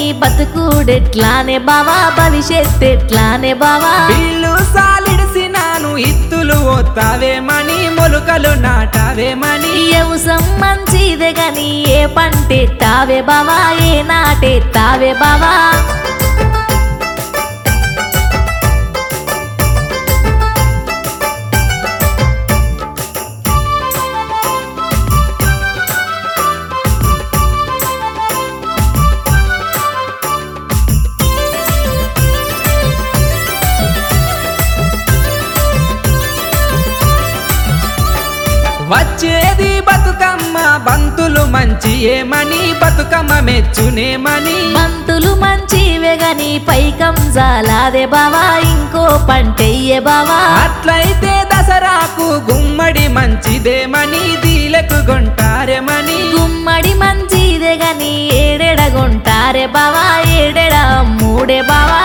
బతుకుడెట్లానే బావా భవిష్యత్ ఎట్లానే బావా వీళ్ళు సాలిడిసినాను ఇత్తులు ఓతావేమని మొలుకలు నాటావేమని వ్యవసం మంచిదే గని ఏ పంటే తావే బావా ఏ నాటే తావే బావా వచ్చేది బతుకమ్మ బంతులు మంచి ఏమని బతుకమ్మ మెచ్చునేమని మంతులు మంచివే గని పైకం జాలాదే బావా ఇంకో పంటెయ్యే బావా అట్లయితే దసరాకు గుమ్మడి మంచిదేమని దీలకు గొంటారేమని గుమ్మడి మంచిదే గని ఏడెడగొంటారే బావా ఏడెడ మూడే బావా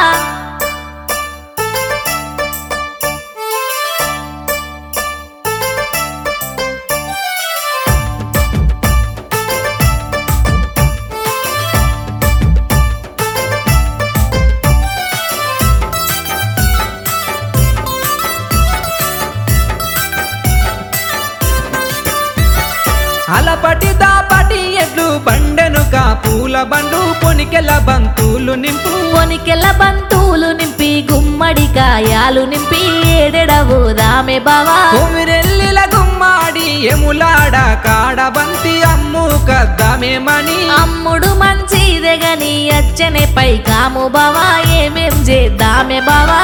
అలపటి దాపటి ఎడ్లు బండెను పూల బండు పొనికెల బంతులు నింపు పొనికెల బంతులు నింపి గుమ్మడి కాయాలు నింపి ఏడెడవుదామే బావా కొమిరెల్లిల గుమ్మాడి ఎములాడ కాడ బంతి అమ్ము కద్దామేమని అమ్ముడు మంచిదే గని అచ్చనే పై కాము బావా ఏమేం చేద్దామే బావా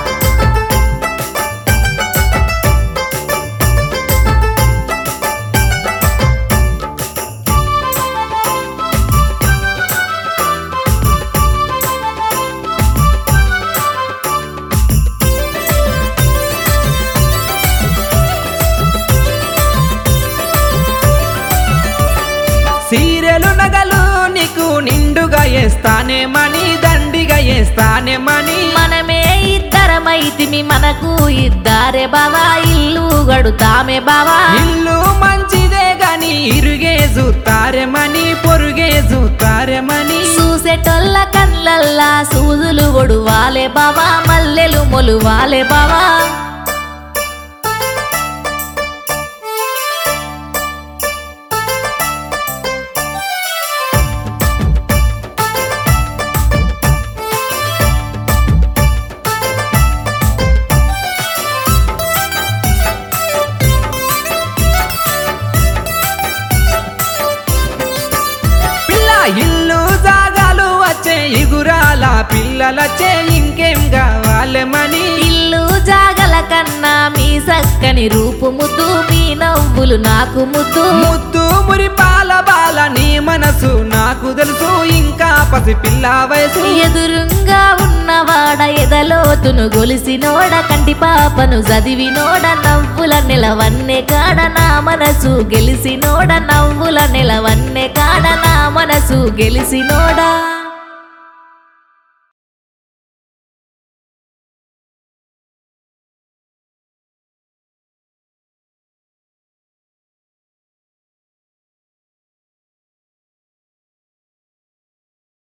సీరెలు నగలు నీకు నిండుగా వేస్తానేమని దండిగా వేస్తానేమని మనమే ఇద్దరమైతిమి మనకు ఇద్దారే బావా ఇల్లు గడుతామే బావా ఇల్లు మంచిదే గాని ఇరుగే చూస్తారేమని పొరుగే చూస్తారేమని చూసేటోళ్ళ కళ్ళల్లా సూదులు ఒడువాలే బావా మల్లెలు మొలువాలే బావా పిల్ల ఇల్లు జాగాలు వచ్చే ఇగురాల పిల్లలచ్చే ఇంకేం కావాలేమని ఇల్లు జాగల కన్నా మీ సక్కని రూపు ముద్దు మీ నవ్వులు నాకు ముద్దు ముద్దు మురి పాల బాల నీ మనసు నాకు తెలుసు ఇంకా పసి పిల్ల వయసు ఎదురుంగా ఉన్నవాడ ఎదలోతును గొలిసినోడ కంటి పాపను చదివినోడ నవ్వుల నిలవన్నే కాడ నా మనసు గెలిసినోడ నవ్వుల నిలవన్నే కాడ నా మనసు గెలిసినోడా